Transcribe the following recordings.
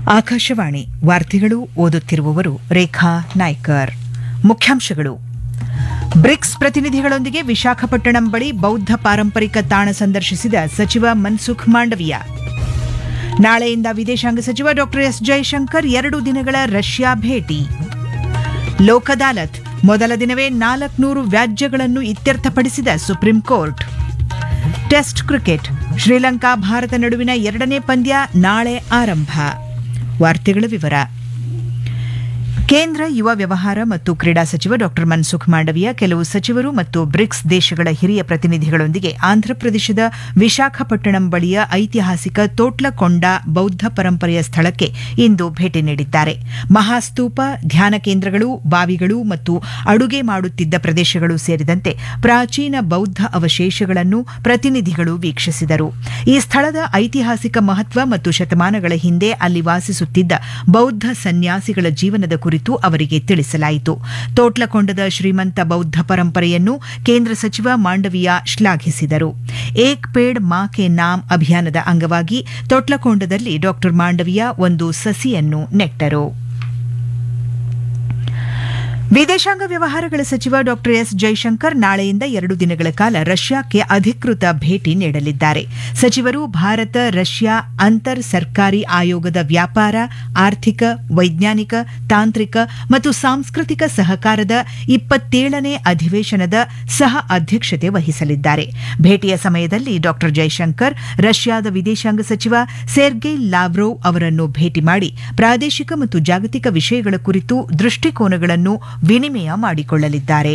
ಆಕಾಶವಾಣಿ ವಾರ್ತೆಗಳು ಓದುತ್ತಿರುವವರು ರೇಖಾ ನಾಯ್ಕರ್ ಮುಖ್ಯಾಂಶಗಳು ಬ್ರಿಕ್ಸ್ ಪ್ರತಿನಿಧಿಗಳೊಂದಿಗೆ ವಿಶಾಖಪಟ್ಟಣಂ ಬಳಿ ಬೌದ್ಧ ಪಾರಂಪರಿಕ ತಾಣ ಸಂದರ್ಶಿಸಿದ ಸಚಿವ ಮನ್ಸುಖ್ ಮಾಂಡವಿಯಾ ನಾಳೆಯಿಂದ ವಿದೇಶಾಂಗ ಸಚಿವ ಡಾ ಎಸ್ ಜೈಶಂಕರ್ ಎರಡು ದಿನಗಳ ರಷ್ಯಾ ಭೇಟಿ ಲೋಕ್ ಅದಾಲತ್ ಮೊದಲ ದಿನವೇ ನಾಲ್ಕುನೂರು ವ್ಯಾಜ್ಯಗಳನ್ನು ಇತ್ಯರ್ಥಪಡಿಸಿದ supreme court test cricket Sri Lanka Bharata ನಡುವಿನ ಎರಡನೇ ಪಂದ್ಯ ನಾಳೆ ಆರಂಭ ವಾರ್ತೆಗಳ ವಿವರ ಕೇಂದ್ರ ಯುವ ವ್ಯವಹಾರ ಮತ್ತು ಕ್ರೀಡಾ ಸಚಿವ ಡಾ ಮನ್ಸುಖ್ ಮಾಂಡವಿಯ ಕೆಲವು ಸಚಿವರು ಮತ್ತು ಬ್ರಿಕ್ಸ್ ದೇಶಗಳ ಹಿರಿಯ ಪ್ರತಿನಿಧಿಗಳೊಂದಿಗೆ ಆಂಧ್ರಪ್ರದೇಶದ ವಿಶಾಖಪಟ್ಟಣಂ ಬಳಿಯ ಐತಿಹಾಸಿಕ ತೋಟ್ಲಕೊಂಡ ಬೌದ್ಧ ಪರಂಪರೆಯ ಸ್ಥಳಕ್ಕೆ ಇಂದು ಭೇಟಿ ನೀಡಿದ್ದಾರೆ ಮಹಾಸ್ತೂಪ ಧ್ಯಾನ ಕೇಂದ್ರಗಳು ಬಾವಿಗಳು ಮತ್ತು ಅಡುಗೆ ಮಾಡುತ್ತಿದ್ದ ಪ್ರದೇಶಗಳು ಸೇರಿದಂತೆ ಪ್ರಾಚೀನ ಬೌದ್ಧ ಅವಶೇಷಗಳನ್ನು ಪ್ರತಿನಿಧಿಗಳು ವೀಕ್ಷಿಸಿದರು ಈ ಸ್ಥಳದ ಐತಿಹಾಸಿಕ ಮಹತ್ವ ಮತ್ತು ಶತಮಾನಗಳ ಹಿಂದೆ ಅಲ್ಲಿ ವಾಸಿಸುತ್ತಿದ್ದ ಬೌದ್ಧ ಸನ್ಯಾಸಿಗಳ ಜೀವನದ ಕುರಿತು ಅವರಿಗೆ ತಿಳಿಸಲಾಯಿತು ತೋಟ್ಲಕೊಂಡದ ಶ್ರೀಮಂತ ಬೌದ್ಧ ಪರಂಪರೆಯನ್ನು ಕೇಂದ್ರ ಸಚಿವ ಮಾಂಡವಿಯಾ ಶ್ಲಾಘಿಸಿದರು ಏಕ್ ಪೇಡ್ ಮಾ ಕೆ ನಾಮ್ ಅಭಿಯಾನದ ಅಂಗವಾಗಿ ತೊಟ್ಲಕೊಂಡದಲ್ಲಿ ಡಾ ಮಾಂಡವಿಯಾ ಒಂದು ಸಸಿಯನ್ನು ನೆಟ್ಟರು ವಿದೇಶಾಂಗ ವ್ಯವಹಾರಗಳ ಸಚಿವ ಡಾ ಎಸ್ ಜೈಶಂಕರ್ ನಾಳೆಯಿಂದ ಎರಡು ದಿನಗಳ ಕಾಲ ರಷ್ಯಾಕ್ಕೆ ಅಧಿಕೃತ ಭೇಟಿ ನೀಡಲಿದ್ದಾರೆ ಸಚಿವರು ಭಾರತ ರಷ್ಯಾ ಅಂತರ್ ಸರ್ಕಾರಿ ಆಯೋಗದ ವ್ಯಾಪಾರ ಆರ್ಥಿಕ ವೈಜ್ಞಾನಿಕ ತಾಂತ್ರಿಕ ಮತ್ತು ಸಾಂಸ್ಕೃತಿಕ ಸಹಕಾರದ ಇಪ್ಪತ್ತೇಳನೇ ಅಧಿವೇಶನದ ಸಹ ಅಧ್ಯಕ್ಷತೆ ವಹಿಸಲಿದ್ದಾರೆ ಭೇಟಿಯ ಸಮಯದಲ್ಲಿ ಡಾ ಜೈಶಂಕರ್ ರಷ್ಯಾದ ವಿದೇಶಾಂಗ ಸಚಿವ ಸೆರ್ಗೈ ಲಾವ್ರೋವ್ ಅವರನ್ನು ಭೇಟಿ ಮಾಡಿ ಪ್ರಾದೇಶಿಕ ಮತ್ತು ಜಾಗತಿಕ ವಿಷಯಗಳ ಕುರಿತು ದೃಷ್ಟಿಕೋನಗಳನ್ನು ವಿನಿಮಯ ಮಾಡಿಕೊಳ್ಳಲಿದ್ದಾರೆ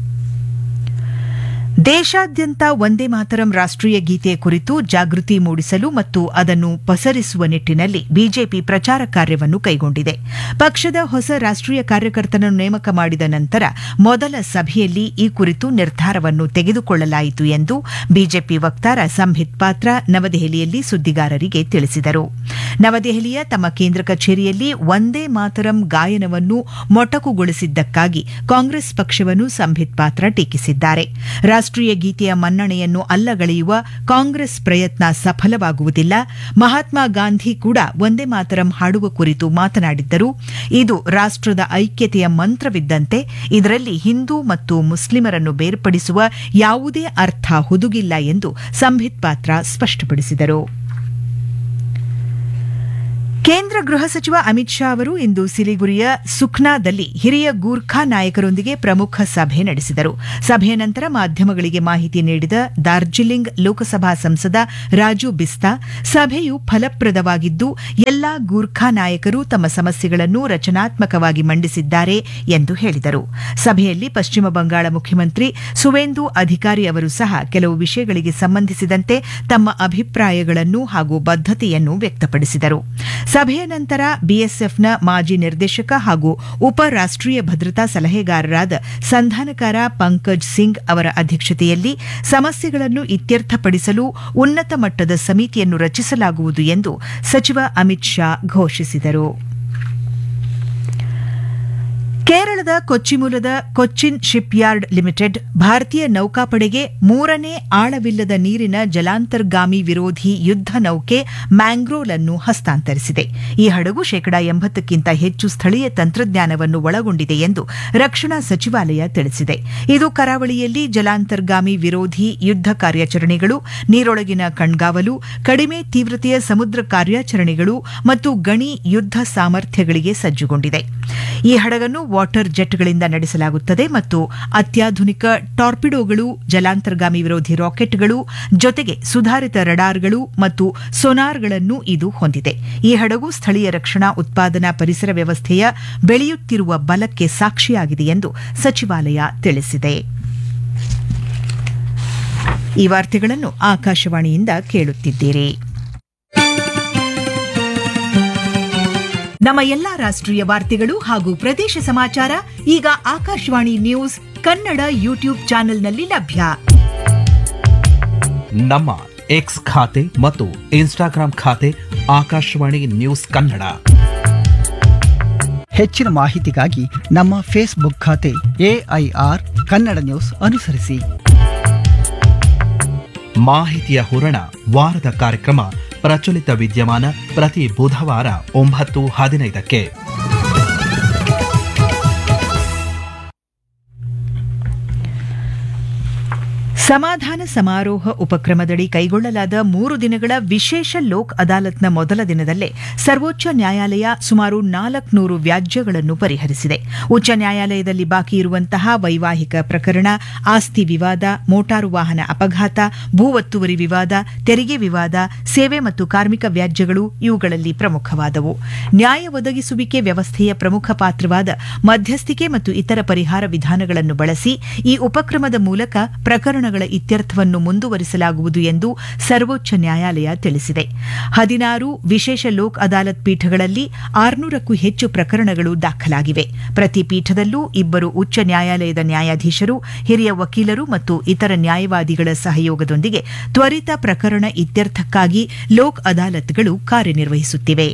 ದೇಶಾದ್ಯಂತ ಒಂದೇ ಮಾತರಂ ರಾಷ್ಟೀಯ ಗೀತೆಯ ಕುರಿತು ಜಾಗೃತಿ ಮೂಡಿಸಲು ಮತ್ತು ಅದನ್ನು ಪಸರಿಸುವ ನಿಟ್ಟಿನಲ್ಲಿ ಬಿಜೆಪಿ ಪ್ರಚಾರ ಕಾರ್ಯವನ್ನು ಕೈಗೊಂಡಿದೆ ಪಕ್ಷದ ಹೊಸ ರಾಷ್ಟೀಯ ಕಾರ್ಯಕರ್ತನನ್ನು ನೇಮಕ ಮಾಡಿದ ನಂತರ ಮೊದಲ ಸಭೆಯಲ್ಲಿ ಈ ಕುರಿತು ನಿರ್ಧಾರವನ್ನು ತೆಗೆದುಕೊಳ್ಳಲಾಯಿತು ಎಂದು ಬಿಜೆಪಿ ವಕ್ತಾರ ಸಂಬಿತ್ ಪಾತ್ರ ನವದೆಹಲಿಯಲ್ಲಿ ಸುದ್ದಿಗಾರರಿಗೆ ತಿಳಿಸಿದರು ನವದೆಹಲಿಯ ತಮ್ಮ ಕೇಂದ್ರ ಕಚೇರಿಯಲ್ಲಿ ಒಂದೇ ಮಾತರಂ ಗಾಯನವನ್ನು ಮೊಟಕುಗೊಳಿಸಿದ್ದಕ್ಕಾಗಿ ಕಾಂಗ್ರೆಸ್ ಪಕ್ಷವನ್ನು ಸಂಬಿತ್ ಪಾತ್ರ ಟೀಕಿಸಿದ್ದಾರೆ ರಾಷ್ಟೀಯ ಗೀತೆಯ ಮನ್ನಣೆಯನ್ನು ಅಲ್ಲಗಳೆಯುವ ಕಾಂಗ್ರೆಸ್ ಪ್ರಯತ್ನ ಸಫಲವಾಗುವುದಿಲ್ಲ ಮಹಾತ್ಮ ಗಾಂಧಿ ಕೂಡ ಒಂದೇ ಮಾತರಂ ಹಾಡುವ ಕುರಿತು ಮಾತನಾಡಿದ್ದರು ಇದು ರಾಷ್ಟದ ಐಕ್ಯತೆಯ ಮಂತ್ರವಿದ್ದಂತೆ ಇದರಲ್ಲಿ ಹಿಂದೂ ಮತ್ತು ಮುಸ್ಲಿಮರನ್ನು ಬೇರ್ಪಡಿಸುವ ಯಾವುದೇ ಅರ್ಥ ಹುದುಗಿಲ್ಲ ಎಂದು ಸಂಬಿತ್ ಪಾತ್ರ ಸ್ಪಷ್ಟಪಡಿಸಿದರು ಕೇಂದ್ರ ಗೃಹ ಸಚಿವ ಅಮಿತ್ ಶಾ ಅವರು ಇಂದು ಸಿಲಿಗುರಿಯ ಸುಖ್ನಾದಲ್ಲಿ ಹಿರಿಯ ಗೂರ್ಖಾ ನಾಯಕರೊಂದಿಗೆ ಪ್ರಮುಖ ಸಭೆ ನಡೆಸಿದರು ಸಭೆಯ ನಂತರ ಮಾಧ್ಯಮಗಳಿಗೆ ಮಾಹಿತಿ ನೀಡಿದ ಡಾರ್ಜಿಲಿಂಗ್ ಲೋಕಸಭಾ ಸಂಸದ ರಾಜು ಬಿಸ್ತಾ ಸಭೆಯು ಫಲಪ್ರದವಾಗಿದ್ದು ಎಲ್ಲಾ ಗೂರ್ಖಾ ನಾಯಕರು ತಮ್ಮ ಸಮಸ್ಯೆಗಳನ್ನು ರಚನಾತ್ಮಕವಾಗಿ ಮಂಡಿಸಿದ್ದಾರೆ ಎಂದು ಹೇಳಿದರು ಸಭೆಯಲ್ಲಿ ಪಶ್ಚಿಮ ಬಂಗಾಳ ಮುಖ್ಯಮಂತ್ರಿ ಸುವೇಂದು ಅಧಿಕಾರಿ ಅವರು ಸಹ ಕೆಲವು ವಿಷಯಗಳಿಗೆ ಸಂಬಂಧಿಸಿದಂತೆ ತಮ್ಮ ಅಭಿಪ್ರಾಯಗಳನ್ನು ಹಾಗೂ ಬದ್ದತೆಯನ್ನು ವ್ಯಕ್ತಪಡಿಸಿದರು ಸಭೆಯ ನಂತರ ಬಿಎಸ್ಎಫ್ನ ಮಾಜಿ ನಿರ್ದೇಶಕ ಹಾಗೂ ಉಪ ರಾಷ್ಟೀಯ ಭದ್ರತಾ ಸಲಹೆಗಾರರಾದ ಸಂಧಾನಕಾರ ಪಂಕಜ್ ಸಿಂಗ್ ಅವರ ಅಧ್ಯಕ್ಷತೆಯಲ್ಲಿ ಸಮಸ್ಯೆಗಳನ್ನು ಇತ್ಯರ್ಥಪಡಿಸಲು ಉನ್ನತ ಮಟ್ಟದ ಸಮಿತಿಯನ್ನು ರಚಿಸಲಾಗುವುದು ಎಂದು ಸಚಿವ ಅಮಿತ್ ಶಾ ಘೋಷಿಸಿದರು ಕೇರಳದ ಕೊಚ್ಚಿ ಮೂಲದ ಕೊಚ್ಚಿನ್ ಶಿಪ್ ಯಾರ್ಡ್ ಲಿಮಿಟೆಡ್ ಭಾರತೀಯ ನೌಕಾಪಡೆಗೆ ಮೂರನೇ ಆಳವಿಲ್ಲದ ನೀರಿನ ಜಲಾಂತರ್ಗಾಮಿ ವಿರೋಧಿ ಯುದ್ಧ ನೌಕೆ ಮ್ಯಾಂಗ್ರೋಲ್ ಅನ್ನು ಹಸ್ತಾಂತರಿಸಿದೆ ಈ ಹಡಗು ಶೇಕಡಾ ಎಂಬತ್ತಕ್ಕಿಂತ ಹೆಚ್ಚು ಸ್ಥಳೀಯ ತಂತ್ರಜ್ಞಾನವನ್ನು ಒಳಗೊಂಡಿದೆ ಎಂದು ರಕ್ಷಣಾ ಸಚಿವಾಲಯ ತಿಳಿಸಿದೆ ಇದು ಕರಾವಳಿಯಲ್ಲಿ ಜಲಾಂತರ್ಗಾಮಿ ವಿರೋಧಿ ಯುದ್ಧ ಕಾರ್ಯಾಚರಣೆಗಳು ನೀರೊಳಗಿನ ಕಣ್ಗಾವಲು ಕಡಿಮೆ ತೀವ್ರತೆಯ ಸಮುದ್ರ ಕಾರ್ಯಾಚರಣೆಗಳು ಮತ್ತು ಗಣಿ ಯುದ್ಧ ಸಾಮರ್ಥ್ಯಗಳಿಗೆ ಸಜ್ಜುಗೊಂಡಿದೆ ಈ ಹಡಗನ್ನು ವಾಟರ್ ಜೆಟ್ಗಳಿಂದ ನಡೆಸಲಾಗುತ್ತದೆ ಮತ್ತು ಅತ್ಯಾಧುನಿಕ ಟಾರ್ಪಿಡೋಗಳು ಜಲಾಂತರ್ಗಾಮಿ ವಿರೋಧಿ ರಾಕೆಟ್ಗಳು ಜೊತೆಗೆ ಸುಧಾರಿತ ರಡಾರ್ಗಳು ಮತ್ತು ಸೊನಾರ್ಗಳನ್ನು ಇದು ಹೊಂದಿದೆ ಈ ಹಡಗು ಸ್ಥಳೀಯ ರಕ್ಷಣಾ ಉತ್ಪಾದನಾ ಪರಿಸರ ವ್ಯವಸ್ಥೆಯ ಬೆಳೆಯುತ್ತಿರುವ ಬಲಕ್ಕೆ ಸಾಕ್ಷಿಯಾಗಿದೆ ಎಂದು ಸಚಿವಾಲಯ ತಿಳಿಸಿದೆ ಈ ವಾರ್ತೆಗಳನ್ನು ಆಕಾಶವಾಣಿಯಿಂದ ಕೇಳುತ್ತಿದ್ದೀರಿ ನಮ್ಮ ಎಲ್ಲಾ ರಾಷ್ಟ್ರೀಯ ವಾರ್ತೆಗಳು ಹಾಗೂ ಪ್ರದೇಶ ಸಮಾಚಾರ ಈಗ ಆಕಾಶವಾಣಿ ನ್ಯೂಸ್ ಕನ್ನಡ ಯೂಟ್ಯೂಬ್ ಚಾನೆಲ್ನಲ್ಲಿ ಲಭ್ಯ ನಮ್ಮ ಎಕ್ಸ್ ಖಾತೆ ಮತ್ತು ಇನ್ಸ್ಟಾಗ್ರಾಂ ಖಾತೆ ಆಕಾಶವಾಣಿ ನ್ಯೂಸ್ ಕನ್ನಡ ಹೆಚ್ಚಿನ ಮಾಹಿತಿಗಾಗಿ ನಮ್ಮ ಫೇಸ್ಬುಕ್ ಖಾತೆ ಎಐಆರ್ ಕನ್ನಡ ನ್ಯೂಸ್ ಅನುಸರಿಸಿ ಮಾಹಿತಿಯ ಹೂರಣ ವಾರದ ಕಾರ್ಯಕ್ರಮ ಪ್ರಚಲಿತ ವಿದ್ಯಮಾನ ಪ್ರತಿ ಬುಧವಾರ ಒಂಬತ್ತು ಹದಿನೈದಕ್ಕೆ ಸಮಾಧಾನ ಸಮಾರೋಹ ಉಪಕ್ರಮದಡಿ ಕೈಗೊಳ್ಳಲಾದ ಮೂರು ದಿನಗಳ ವಿಶೇಷ ಲೋಕ್ ಅದಾಲತ್ನ ಮೊದಲ ದಿನದಲ್ಲೇ ಸರ್ವೋಚ್ಚ ನ್ಯಾಯಾಲಯ ಸುಮಾರು ನಾಲ್ಕುನೂರು ವ್ಯಾಜ್ಯಗಳನ್ನು ಪರಿಹರಿಸಿದೆ ಉಚ್ಚ ನ್ಯಾಯಾಲಯದಲ್ಲಿ ಬಾಕಿ ಇರುವಂತಹ ವೈವಾಹಿಕ ಪ್ರಕರಣ ಆಸ್ತಿ ವಿವಾದ ಮೋಟಾರು ವಾಹನ ಅಪಘಾತ ಭೂ ಒತ್ತುವರಿ ವಿವಾದ ತೆರಿಗೆ ವಿವಾದ ಸೇವೆ ಮತ್ತು ಕಾರ್ಮಿಕ ವ್ಯಾಜ್ಯಗಳು ಇವುಗಳಲ್ಲಿ ಪ್ರಮುಖವಾದವು ನ್ಯಾಯ ಒದಗಿಸುವಿಕೆ ವ್ಯವಸ್ಥೆಯ ಪ್ರಮುಖ ಪಾತ್ರವಾದ ಮಧ್ಯಸ್ಥಿಕೆ ಮತ್ತು ಇತರ ಪರಿಹಾರ ವಿಧಾನಗಳನ್ನು ಬಳಸಿ ಈ ಉಪಕ್ರಮದ ಮೂಲಕ ಪ್ರಕರಣಗಳ ಇತ್ಯರ್ಥವನ್ನು ಮುಂದುವರಿಸಲಾಗುವುದು ಎಂದು ಸರ್ವೋಚ್ಚ ನ್ಯಾಯಾಲಯ ತಿಳಿಸಿದೆ ಹದಿನಾರು ವಿಶೇಷ ಲೋಕ್ ಅದಾಲತ್ ಪೀಠಗಳಲ್ಲಿ ಆರುನೂರಕ್ಕೂ ಹೆಚ್ಚು ಪ್ರಕರಣಗಳು ದಾಖಲಾಗಿವೆ ಪ್ರತಿ ಪೀಠದಲ್ಲೂ ಇಬ್ಬರು ಉಚ್ಚ ನ್ಯಾಯಾಲಯದ ನ್ಯಾಯಾಧೀಶರು ಹಿರಿಯ ವಕೀಲರು ಮತ್ತು ಇತರ ನ್ಯಾಯವಾದಿಗಳ ಸಹಯೋಗದೊಂದಿಗೆ ತ್ವರಿತ ಪ್ರಕರಣ ಇತ್ಯರ್ಥಕ್ಕಾಗಿ ಲೋಕ್ ಅದಾಲತ್ಗಳು ಕಾರ್ಯನಿರ್ವಹಿಸುತ್ತಿವೆ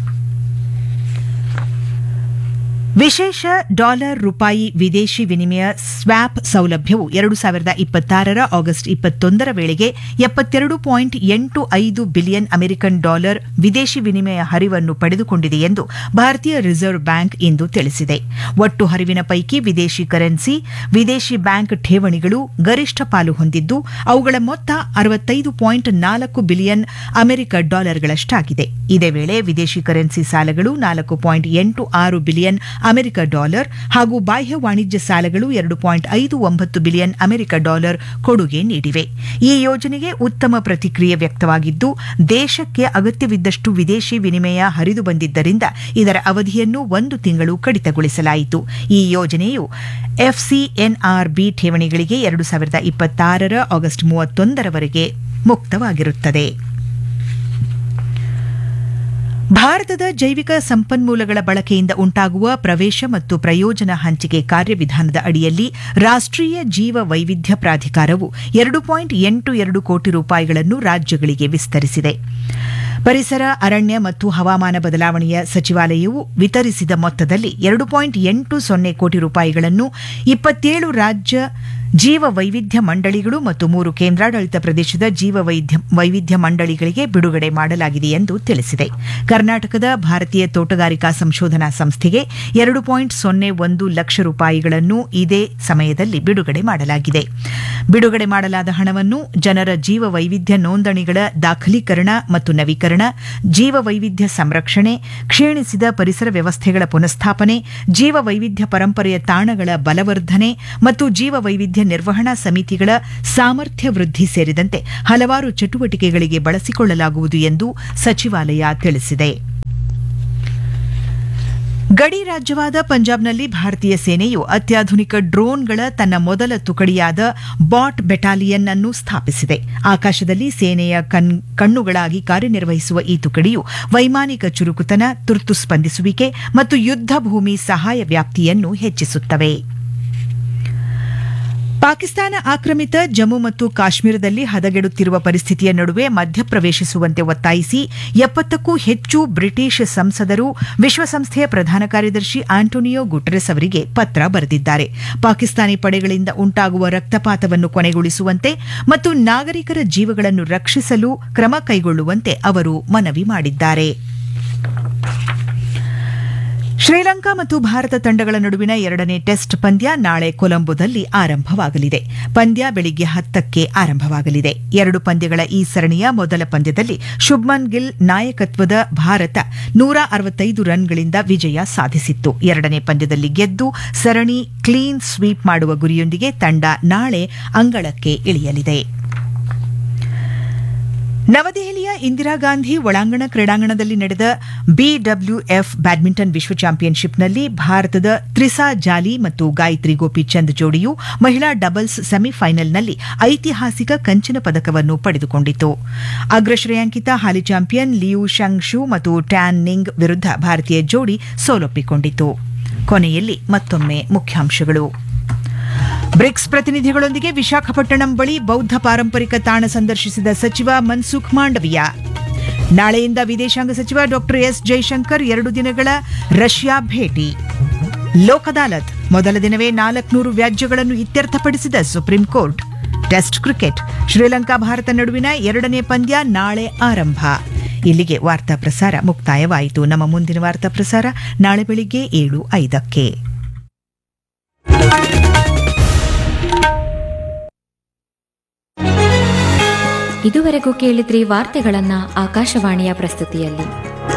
ವಿಶೇಷ ಡಾಲರ್ ರೂಪಾಯಿ ವಿದೇಶಿ ವಿನಿಮಯ ಸ್ವ್ಯಾಪ್ ಸೌಲಭ್ಯವು ಎರಡು ಸಾವಿರದ ಇಪ್ಪತ್ತಾರರ ಆಗಸ್ಟ್ ಇಪ್ಪತ್ತೊಂದರ ವೇಳೆಗೆ ಎಪ್ಪತ್ತೆರಡು ಪಾಯಿಂಟ್ ಎಂಟು ಐದು ಬಿಲಿಯನ್ ಅಮೆರಿಕನ್ ಡಾಲರ್ ವಿದೇಶಿ ವಿನಿಮಯ ಹರಿವನ್ನು ಪಡೆದುಕೊಂಡಿದೆ ಎಂದು ಭಾರತೀಯ ರಿಸರ್ವ್ ಬ್ಯಾಂಕ್ ಇಂದು ತಿಳಿಸಿದೆ ಒಟ್ಟು ಹರಿವಿನ ಪೈಕಿ ವಿದೇಶಿ ಕರೆನ್ಸಿ ವಿದೇಶಿ ಬ್ಯಾಂಕ್ ಠೇವಣಿಗಳು ಗರಿಷ್ಠ ಪಾಲು ಹೊಂದಿದ್ದು ಅವುಗಳ ಮೊತ್ತ ಅರವತ್ತೈದು ಪಾಯಿಂಟ್ ನಾಲ್ಕು ಬಿಲಿಯನ್ ಅಮೆರಿಕ ಡಾಲರ್ಗಳಷ್ಟಾಗಿದೆ ಇದೇ ವೇಳೆ ವಿದೇಶಿ ಕರೆನ್ಸಿ ಸಾಲಗಳು ನಾಲ್ಕು ಪಾಯಿಂಟ್ ಎಂಟು ಆರು ಬಿಲಿಯನ್ ಅಮೆರಿಕ ಡಾಲರ್ ಹಾಗೂ ಬಾಹ್ಯ ವಾಣಿಜ್ಯ ಸಾಲಗಳು ಎರಡು ಪಾಯಿಂಟ್ ಐದು ಒಂಬತ್ತು ಬಿಲಿಯನ್ ಅಮೆರಿಕ ಡಾಲರ್ ಕೊಡುಗೆ ನೀಡಿವೆ ಈ ಯೋಜನೆಗೆ ಉತ್ತಮ ಪ್ರತಿಕ್ರಿಯೆ ವ್ಯಕ್ತವಾಗಿದ್ದು ದೇಶಕ್ಕೆ ಅಗತ್ಯವಿದ್ದಷ್ಟು ವಿದೇಶಿ ವಿನಿಮಯ ಹರಿದು ಬಂದಿದ್ದರಿಂದ ಇದರ ಅವಧಿಯನ್ನು ಒಂದು ತಿಂಗಳು ಕಡಿತಗೊಳಿಸಲಾಯಿತು ಈ ಯೋಜನೆಯು ಎಫ್ಸಿಎನ್ಆರ್ಬಿ ಠೇವಣಿಗಳಿಗೆ ಎರಡು ಸಾವಿರದ ಇಪ್ಪತ್ತಾರರ ಆಗಸ್ಟ್ ಮೂವತ್ತೊಂದರವರೆಗೆ ಮುಕ್ತವಾಗಿರುತ್ತದೆ ಭಾರತದ ಜೈವಿಕ ಸಂಪನ್ಮೂಲಗಳ ಬಳಕೆಯಿಂದ ಉಂಟಾಗುವ ಪ್ರವೇಶ ಮತ್ತು ಪ್ರಯೋಜನ ಹಂಚಿಕೆ ಕಾರ್ಯವಿಧಾನದ ಅಡಿಯಲ್ಲಿ ರಾಷ್ಟ್ರೀಯ ಜೀವ ವೈವಿಧ್ಯ ಪ್ರಾಧಿಕಾರವು ಎರಡು ಪಾಯಿಂಟ್ ಎಂಟು ಎರಡು ಕೋಟಿ ರೂಪಾಯಿಗಳನ್ನು ರಾಜ್ಯಗಳಿಗೆ ವಿಸ್ತರಿಸಿದೆ ಪರಿಸರ ಅರಣ್ಯ ಮತ್ತು ಹವಾಮಾನ ಬದಲಾವಣೆಯ ಸಚಿವಾಲಯವು ವಿತರಿಸಿದ ಮೊತ್ತದಲ್ಲಿ ಎರಡು ಪಾಯಿಂಟ್ ಎಂಟು ಸೊನ್ನೆ ಕೋಟಿ ರೂಪಾಯಿಗಳನ್ನು ಇಪ್ಪತ್ತೇಳು ರಾಜ್ಯ ಜೀವ ವೈವಿಧ್ಯ ಮಂಡಳಿಗಳು ಮತ್ತು ಮೂರು ಕೇಂದ್ರಾಡಳಿತ ಪ್ರದೇಶದ ಜೀವ ವೈದ್ಯ ವೈವಿಧ್ಯ ಮಂಡಳಿಗಳಿಗೆ ಬಿಡುಗಡೆ ಮಾಡಲಾಗಿದೆ ಎಂದು ತಿಳಿಸಿದೆ ಕರ್ನಾಟಕದ ಭಾರತೀಯ ತೋಟಗಾರಿಕಾ ಸಂಶೋಧನಾ ಸಂಸ್ಥೆಗೆ ಎರಡು ಪಾಯಿಂಟ್ ಸೊನ್ನೆ ಒಂದು ಲಕ್ಷ ರೂಪಾಯಿಗಳನ್ನು ಇದೇ ಸಮಯದಲ್ಲಿ ಬಿಡುಗಡೆ ಮಾಡಲಾಗಿದೆ ಬಿಡುಗಡೆ ಮಾಡಲಾದ ಹಣವನ್ನು ಜನರ ಜೀವ ವೈವಿಧ್ಯ ನೋಂದಣಿಗಳ ದಾಖಲೀಕರಣ ಮತ್ತು ನವೀಕರಣ ಜೀವ ವೈವಿಧ್ಯ ಸಂರಕ್ಷಣೆ ಕ್ಷೀಣಿಸಿದ ಪರಿಸರ ವ್ಯವಸ್ಥೆಗಳ ಪುನಃಸ್ಥಾಪನೆ ಜೀವ ವೈವಿಧ್ಯ ಪರಂಪರೆಯ ತಾಣಗಳ ಬಲವರ್ಧನೆ ಮತ್ತು ಜೀವ ವೈವಿಧ್ಯ ನಿರ್ವಹಣಾ ಸಮಿತಿಗಳ ಸಾಮರ್ಥ್ಯ ವೃದ್ಧಿ ಸೇರಿದಂತೆ ಹಲವಾರು ಚಟುವಟಿಕೆಗಳಿಗೆ ಬಳಸಿಕೊಳ್ಳಲಾಗುವುದು ಎಂದು ಸಚಿವಾಲಯ ತಿಳಿಸಿದೆ ಗಡಿ ರಾಜ್ಯವಾದ ಪಂಜಾಬ್ನಲ್ಲಿ ಭಾರತೀಯ ಸೇನೆಯು ಅತ್ಯಾಧುನಿಕ ಡ್ರೋನ್ಗಳ ತನ್ನ ಮೊದಲ ತುಕಡಿಯಾದ ಬಾಟ್ ಬೆಟಾಲಿಯನ್ ಅನ್ನು ಸ್ಥಾಪಿಸಿದೆ ಆಕಾಶದಲ್ಲಿ ಸೇನೆಯ ಕಣ್ಣುಗಳಾಗಿ ಕಾರ್ಯನಿರ್ವಹಿಸುವ ಈ ತುಕಡಿಯು ವೈಮಾನಿಕ ಚುರುಕುತನ ತುರ್ತು ಸ್ಪಂದಿಸುವಿಕೆ ಮತ್ತು ಯುದ್ಧ ಭೂಮಿ ಸಹಾಯ ವ್ಯಾಪ್ತಿಯನ್ನು ಹೆಚ್ಚಿಸುತ್ತವೆ ಪಾಕಿಸ್ತಾನ ಆಕ್ರಮಿತ ಜಮ್ಮು ಮತ್ತು ಕಾಶ್ಮೀರದಲ್ಲಿ ಹದಗೆಡುತ್ತಿರುವ ಪರಿಸ್ಥಿತಿಯ ನಡುವೆ ಮಧ್ಯಪ್ರವೇಶಿಸುವಂತೆ ಒತ್ತಾಯಿಸಿ ಎಪ್ಪತ್ತಕ್ಕೂ ಹೆಚ್ಚು ಬ್ರಿಟಿಷ್ ಸಂಸದರು ವಿಶ್ವಸಂಸ್ಥೆಯ ಪ್ರಧಾನ ಕಾರ್ಯದರ್ಶಿ ಆಂಟೋನಿಯೋ ಗುಟೆರೆಸ್ ಅವರಿಗೆ ಪತ್ರ ಬರೆದಿದ್ದಾರೆ ಪಾಕಿಸ್ತಾನಿ ಪಡೆಗಳಿಂದ ಉಂಟಾಗುವ ರಕ್ತಪಾತವನ್ನು ಕೊನೆಗೊಳಿಸುವಂತೆ ಮತ್ತು ನಾಗರಿಕರ ಜೀವಗಳನ್ನು ರಕ್ಷಿಸಲು ಕ್ರಮ ಕೈಗೊಳ್ಳುವಂತೆ ಅವರು ಮನವಿ ಮಾಡಿದ್ದಾರೆ ಶ್ರೀಲಂಕಾ ಮತ್ತು ಭಾರತ ತಂಡಗಳ ನಡುವಿನ ಎರಡನೇ ಟೆಸ್ಟ್ ಪಂದ್ಯ ನಾಳೆ ಕೊಲಂಬೋದಲ್ಲಿ ಆರಂಭವಾಗಲಿದೆ ಪಂದ್ಯ ಬೆಳಿಗ್ಗೆ ಹತ್ತಕ್ಕೆ ಆರಂಭವಾಗಲಿದೆ ಎರಡು ಪಂದ್ಯಗಳ ಈ ಸರಣಿಯ ಮೊದಲ ಪಂದ್ಯದಲ್ಲಿ ಶುಭ್ಮನ್ ಗಿಲ್ ನಾಯಕತ್ವದ ಭಾರತ ನೂರ ಅರವತ್ತೈದು ರನ್ಗಳಿಂದ ವಿಜಯ ಸಾಧಿಸಿತ್ತು ಎರಡನೇ ಪಂದ್ಯದಲ್ಲಿ ಗೆದ್ದು ಸರಣಿ ಕ್ಲೀನ್ ಸ್ವೀಪ್ ಮಾಡುವ ಗುರಿಯೊಂದಿಗೆ ತಂಡ ನಾಳೆ ಅಂಗಳಕ್ಕೆ ಇಳಿಯಲಿದೆ ನವದೆಹಲಿಯ ಇಂದಿರಾ ಗಾಂಧಿ ಒಳಾಂಗಣ ಕ್ರೀಡಾಂಗಣದಲ್ಲಿ ನಡೆದ ಬಿಡಬ್ಲ್ಯೂಎಫ್ ಬ್ಯಾಡ್ಮಿಂಟನ್ ವಿಶ್ವ ಚಾಂಪಿಯನ್ಶಿಪ್ನಲ್ಲಿ ಭಾರತದ ತ್ರಿಸಾ ಜಾಲಿ ಮತ್ತು ಗಾಯತ್ರಿ ಗೋಪಿಚಂದ್ ಜೋಡಿಯು ಮಹಿಳಾ ಡಬಲ್ಸ್ ಸೆಮಿಫೈನಲ್ನಲ್ಲಿ ಐತಿಹಾಸಿಕ ಕಂಚಿನ ಪದಕವನ್ನು ಪಡೆದುಕೊಂಡಿತು ಅಗ್ರಶ್ರೇಯಾಂಕಿತ ಹಾಲಿ ಚಾಂಪಿಯನ್ ಲಿಯು ಶಂಗ್ ಶು ಮತ್ತು ಟ್ಯಾನ್ ನಿಂಗ್ ವಿರುದ್ಧ ಭಾರತೀಯ ಜೋಡಿ ಸೋಲೊಪ್ಪಿಕೊಂಡಿತು ಕೊನೆಯಲ್ಲಿ ಮತ್ತೊಮ್ಮೆ ಮುಖ್ಯಾಂಶಗಳು ಬ್ರಿಕ್ಸ್ ಪ್ರತಿನಿಧಿಗಳೊಂದಿಗೆ ವಿಶಾಖಪಟ್ಟಣಂ ಬಳಿ ಬೌದ್ಧ ಪಾರಂಪರಿಕ ತಾಣ ಸಂದರ್ಶಿಸಿದ ಸಚಿವ ಮನ್ಸುಖ್ ಮಾಂಡವಿಯಾ ನಾಳೆಯಿಂದ ವಿದೇಶಾಂಗ ಸಚಿವ ಡಾಕ್ಟರ್ ಎಸ್ ಜೈಶಂಕರ್ ಎರಡು ದಿನಗಳ ರಷ್ಯಾ ಭೇಟಿ ಲೋಕ್ ಅದಾಲತ್ ಮೊದಲ ದಿನವೇ ನಾಲ್ಕುನೂರು ವ್ಯಾಜ್ಯಗಳನ್ನು ಇತ್ಯರ್ಥಪಡಿಸಿದ supreme court test cricket Sri Lanka Bharata ನಡುವಿನ ಎರಡನೇ ಪಂದ್ಯ ನಾಳೆ ಆರಂಭ ಇಲ್ಲಿಗೆ ವಾರ್ತಾ ಪ್ರಸಾರ ಮುಕ್ತಾಯವಾಯಿತು ನಮ್ಮ ಮುಂದಿನ ವಾರ್ತಾ ಪ್ರಸಾರ ನಾಳೆ ಬೆಳಿಗ್ಗೆ ಏಳು ಐದಕ್ಕೆ ಇದುವರೆಗೂ ಕೇಳಿದ್ರಿ ವಾರ್ತೆಗಳನ್ನ ಆಕಾಶವಾಣಿಯ ಪ್ರಸ್ತುತಿಯಲ್ಲಿ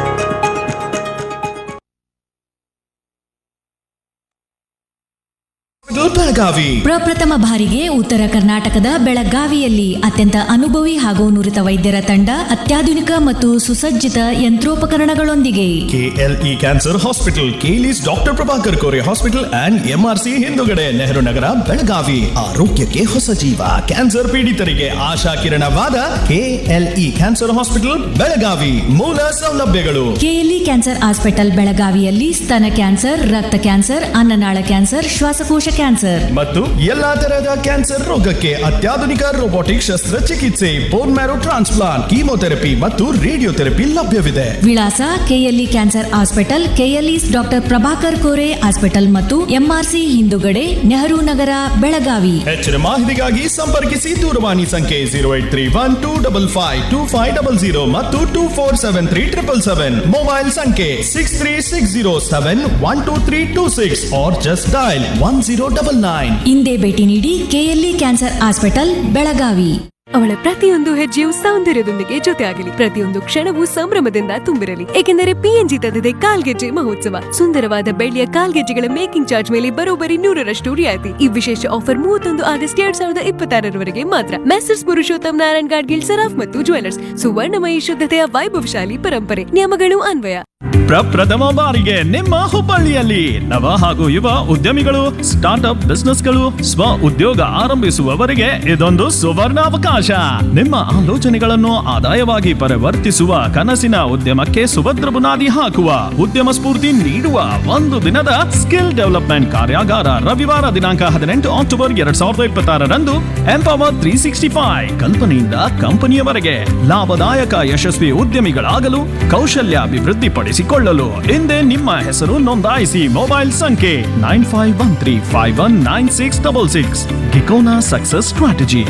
ಬೆಳಗಾವಿ ಪ್ರಪ್ರಥಮ ಬಾರಿಗೆ ಉತ್ತರ ಕರ್ನಾಟಕದ ಬೆಳಗಾವಿಯಲ್ಲಿ ಅತ್ಯಂತ ಅನುಭವಿ ಹಾಗೂ ನುರಿತ ವೈದ್ಯರ ತಂಡ ಅತ್ಯಾಧುನಿಕ ಮತ್ತು ಸುಸಜ್ಜಿತ ಯಂತ್ರೋಪಕರಣಗಳೊಂದಿಗೆ ಕೆಎಲ್ಇ ಕ್ಯಾನ್ಸರ್ ಹಾಸ್ಪಿಟಲ್ ಕೇಲಿಸ್ doctor Prabhakar Kore hospital and MRC ಹಿಂದುಗಡೆ ನೆಹರು ನಗರ ಬೆಳಗಾವಿ ಆರೋಗ್ಯಕ್ಕೆ ಹೊಸ ಜೀವ ಕ್ಯಾನ್ಸರ್ ಪೀಡಿತರಿಗೆ ಆಶಾ ಕಿರಣವಾದ ಕೆಎಲ್ಇ ಕ್ಯಾನ್ಸರ್ ಹಾಸ್ಪಿಟಲ್ ಬೆಳಗಾವಿ ಮೂಲ ಸೌಲಭ್ಯಗಳು ಕೆಎಲ್ಇ ಕ್ಯಾನ್ಸರ್ ಹಾಸ್ಪಿಟಲ್ ಬೆಳಗಾವಿಯಲ್ಲಿ ಸ್ತನ ಕ್ಯಾನ್ಸರ್ ರಕ್ತ ಕ್ಯಾನ್ಸರ್ ಅನ್ನನಾಳ ಕ್ಯಾನ್ಸರ್ ಶ್ವಾಸಕೋಶ ಕ್ಯಾನ್ಸರ್ ಮತ್ತು ಎಲ್ಲಾ ತರಹದ ಕ್ಯಾನ್ಸರ್ ರೋಗಕ್ಕೆ ಅತ್ಯಾಧುನಿಕ ರೋಬೋಟಿಕ್ ಶಸ್ತ್ರಚಿಕಿತ್ಸೆ ಬೋನ್ ಮ್ಯಾರೋ ಟ್ರಾನ್ಸ್ಪ್ಲಾಂಟ್ ಕೀಮೋಥೆರಪಿ ಮತ್ತು ರೇಡಿಯೋಥೆರಪಿ ಲಭ್ಯವಿದೆ ವಿಳಾಸ KLE cancer hospital KLE doctor Prabhakar Kore hospital ಮತ್ತು ಎಂಆರ್ಸಿ ಹಿಂದುಗಡೆ ನೆಹರು ನಗರ ಬೆಳಗಾವಿ ಹೆಚ್ಚಿನ ಮಾಹಿತಿಗಾಗಿ ಸಂಪರ್ಕಿಸಿ ದೂರವಾಣಿ ಸಂಖ್ಯೆ zero eight three one two double five two five double zero ಮತ್ತು two four seven three triple seven mobile ಸಂಖ್ಯೆ six three six zero seven one two three two six or just dial one zero double nine ಇಂದೇ ಭೇಟಿ ನೀಡಿ KLE cancer hospital Belagavi ಅವಳ ಪ್ರತಿಯೊಂದು ಹೆಜ್ಜೆಯು ಸೌಂದರ್ಯದೊಂದಿಗೆ ಜೊತೆಯಾಗಲಿ ಪ್ರತಿಯೊಂದು ಕ್ಷಣವೂ ಸಂಭ್ರಮದಿಂದ ತುಂಬಿರಲಿ ಏಕೆಂದರೆ ಪಿಎನ್ಜಿ ತಂದಿದೆ ಕಾಲ್ಗೆಜ್ಜೆ ಮಹೋತ್ಸವ ಸುಂದರವಾದ ಬೆಳ್ಳಿಯ ಕಾಲ್ಗೆಜ್ಜೆಗಳ ಮೇಕಿಂಗ್ ಚಾರ್ಜ್ ಮೇಲೆ ಬರೋಬ್ಬರಿ ನೂರರಷ್ಟು ರಿಯಾಯಿತಿ ಈ ವಿಶೇಷ ಆಫರ್ ಮೂವತ್ತೊಂದು ಆಗಸ್ಟ್ ಎರಡ್ ಸಾವಿರದ ಇಪ್ಪತ್ತಾರರವರೆಗೆ ಮಾತ್ರ ಮೆಸರ್ಸ್ ಪುರುಷೋತ್ತಮ್ ನಾರಾಯಣ್ ಗಾಡ್ಗಿಲ್ ಸರಾಫ್ ಮತ್ತು ಜ್ಯುವೆಲರ್ಸ್ ಸುವರ್ಣಮಯಿ ಶುದ್ಧತೆಯ ವೈಭವಶಾಲಿ ಪರಂಪರೆ ನಿಯಮಗಳು ಅನ್ವಯ ಪ್ರಪ್ರಥಮ ಬಾರಿಗೆ ನಿಮ್ಮ ಹುಬ್ಬಳ್ಳಿಯಲ್ಲಿ ನವ ಹಾಗೂ ಯುವ ಉದ್ಯಮಿಗಳು ಸ್ಟಾರ್ಟ್ಅಪ್ ಬಿಸ್ನೆಸ್ಗಳು ಸ್ವ ಉದ್ಯೋಗ ಆರಂಭಿಸುವವರಿಗೆ ಇದೊಂದು ಸುವರ್ಣ ಅವಕಾಶ ನಿಮ್ಮ ಆಲೋಚನೆಗಳನ್ನು ಆದಾಯವಾಗಿ ಪರಿವರ್ತಿಸುವ ಕನಸಿನ ಉದ್ಯಮಕ್ಕೆ ಸುಭದ್ರ ಬುನಾದಿ ಹಾಕುವ ಉದ್ಯಮ ಸ್ಫೂರ್ತಿ ನೀಡುವ ಒಂದು ದಿನದ ಸ್ಕಿಲ್ ಡೆವಲಪ್ಮೆಂಟ್ ಕಾರ್ಯಾಗಾರ ರವಿವಾರ ದಿನಾಂಕ ಹದಿನೆಂಟು ಅಕ್ಟೋಬರ್ ಎರಡ್ ಸಾವಿರದ ಇಪ್ಪತ್ತಾರರಂದು ಎಂಪವರ್ ತ್ರೀ ಸಿಕ್ಸ್ಟಿ ಫೈವ್ ಕಲ್ಪನೆಯಿಂದ ಕಂಪನಿಯವರೆಗೆ ಲಾಭದಾಯಕ ಯಶಸ್ವಿ ಉದ್ಯಮಿಗಳಾಗಲು ಕೌಶಲ್ಯ ಅಭಿವೃದ್ಧಿಪಡಿಸಿಕೊಳ್ಳಲು ಹಿಂದೆ ನಿಮ್ಮ ಹೆಸರು ನೋಂದಾಯಿಸಿ ಮೊಬೈಲ್ ಸಂಖ್ಯೆ nine five one three five one nine six double six गिकोना सक्सेस स्ट्रॅटेजी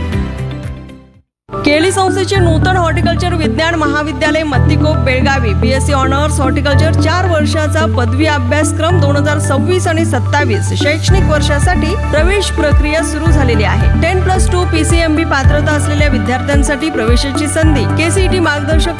केळी संस्थेचे नूतन हॉर्टिकल्चर विज्ञान महाविद्यालय Mattikop Belagavi BSc honours horticulture चार वर्षाचा पदवी अभ्यासक्रम दोन हजार सव्वीस आणि सत्तावीस शैक्षणिक वर्षासाठी प्रवेश प्रक्रिया सुरू झालेली आहे टेन प्लस टू पीसीएमबी पात्रता असलेल्या विद्यार्थ्यांसाठी प्रवेशाची संधी केसीईटी मार्गदर्शक